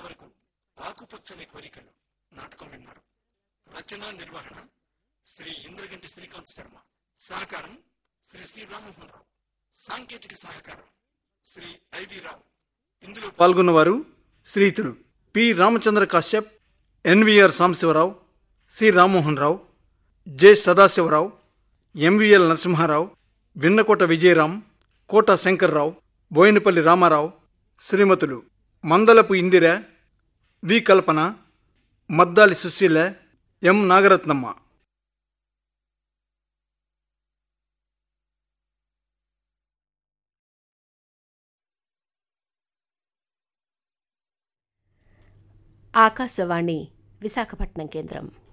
ఇంతవరకు ఆకుపచ్చని కోరికలు నాటకం విన్నారు రచన నిర్వహణ శ్రీ ఇంద్రగంటి శ్రీకాంత్ శర్మ సహకారం శ్రీ శ్రీ రామ్మోహన్ రావు సాంకేతిక సహకారం శ్రీ ఐవి రావు ఇందులో పాల్గొన్నవారు శ్రీతులు P Ramachandra Kashyap NVR Sambasiva Rao C Rammohan Rao J Sadasiva Rao MVL Narasimha Rao Vinnakota Vijayaram Kota Shankar Rao Boinapalli Rama Rao శ్రీమతులు మందలపు ఇందిర వి కల్పన మద్దాలి సుశీల ఎం నాగరత్నమ్మ ఆకాశవాణి విశాఖపట్నం కేంద్రం